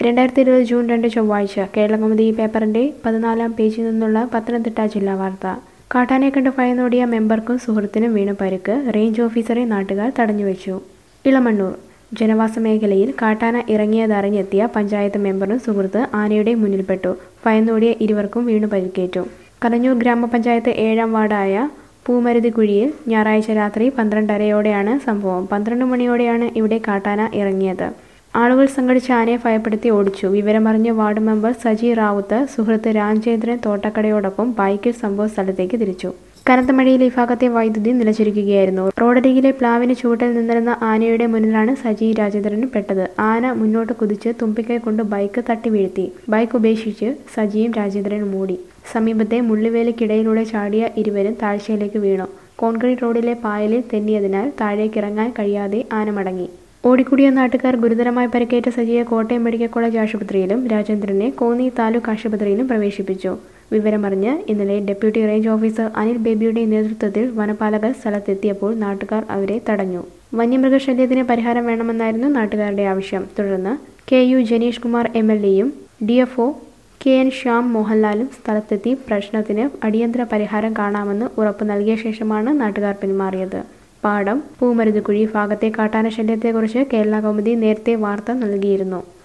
രണ്ടായിരത്തി ഇരുപത് ജൂൺ രണ്ട് ചൊവ്വാഴ്ച കേരളകൗമുദി പേപ്പറിന്റെ പതിനാലാം പേജിൽ നിന്നുള്ള പത്തനംതിട്ട ജില്ലാ വാർത്ത കാട്ടാനെ കണ്ട് ഭയന്നോടിയ മെമ്പർക്കും സുഹൃത്തിനും വീണ പരിക്ക് റേഞ്ച് ഓഫീസറെ നാട്ടുകാർ തടഞ്ഞുവെച്ചു ഇളമണ്ണൂർ ജനവാസ മേഖലയിൽ കാട്ടാന ഇറങ്ങിയതറിഞ്ഞെത്തിയ പഞ്ചായത്ത് മെമ്പറും സുഹൃത്ത് ആനയുടെ മുന്നിൽപ്പെട്ടു ഭയന്നോടിയ ഇരുവർക്കും വീണു പരിക്കേറ്റു കലഞ്ഞൂർ ഗ്രാമപഞ്ചായത്ത് ഏഴാം വാർഡായ പൂമരുതിക്കുഴിയിൽ ഞായറാഴ്ച രാത്രി പന്ത്രണ്ടരയോടെയാണ് സംഭവം പന്ത്രണ്ട് മണിയോടെയാണ് ഇവിടെ കാട്ടാന ഇറങ്ങിയത് ആളുകൾ സംഘടിച്ച ആനയെ ഭയപ്പെടുത്തി ഓടിച്ചു വിവരമറിഞ്ഞ വാർഡ് മെമ്പർ സജി റാവുത്ത് സുഹൃത്ത് രാജേന്ദ്രൻ തോട്ടക്കടയോടൊപ്പം ബൈക്കിൽ സംഭവ സ്ഥലത്തേക്ക് തിരിച്ചു കനത്ത മഴയിൽ ഈ ഭാഗത്തെ വൈദ്യുതി നിലച്ചിരിക്കുകയായിരുന്നു റോഡരികിലെ പ്ലാവിന് ചുവട്ടിൽ നിന്നിരുന്ന ആനയുടെ മുന്നിലാണ് സജി രാജേന്ദ്രൻ പെട്ടത് ആന മുന്നോട്ട് കുതിച്ച് തുമ്പിക്കൈ കൊണ്ട് ബൈക്ക് തട്ടി വീഴ്ത്തി ബൈക്ക് ഉപേക്ഷിച്ച് സജിയും രാജേന്ദ്രനും മൂടി സമീപത്തെ മുള്ളുവേലിക്കിടയിലൂടെ ചാടിയ ഇരുവരും താഴ്ചയിലേക്ക് വീണു കോൺക്രീറ്റ് റോഡിലെ പായലിൽ തെന്നിയതിനാൽ താഴേക്കിറങ്ങാൻ കഴിയാതെ ആന മടങ്ങി ഓടിക്കൂടിയ നാട്ടുകാർ ഗുരുതരമായി പരിക്കേറ്റ സജിയെ കോട്ടയം മെഡിക്കൽ കോളേജ് ആശുപത്രിയിലും രാജേന്ദ്രനെ കോന്നി താലൂക്ക് ആശുപത്രിയിലും പ്രവേശിപ്പിച്ചു വിവരമറിഞ്ഞ് ഇന്നലെ ഡെപ്യൂട്ടി റേഞ്ച് ഓഫീസർ അനിൽ ബേബിയുടെ നേതൃത്വത്തിൽ വനപാലകർ സ്ഥലത്തെത്തിയപ്പോൾ നാട്ടുകാർ അവരെ തടഞ്ഞു വന്യമൃഗശല്യത്തിന് പരിഹാരം വേണമെന്നായിരുന്നു നാട്ടുകാരുടെ ആവശ്യം തുടർന്ന് K U Janeesh Kumar M L എയും D F O K N Shyam മോഹൻലാലും സ്ഥലത്തെത്തി പ്രശ്നത്തിന് അടിയന്തര പരിഹാരം കാണാമെന്ന് ഉറപ്പ് നൽകിയ ശേഷമാണ് നാട്ടുകാർ പിന്മാറിയത് പാടം പൂമരുതുകുഴി ഭാഗത്തെ കാട്ടാന ശല്യത്തെക്കുറിച്ച് കേരള കൗമുദി നേരത്തെ വാർത്ത നൽകിയിരുന്നു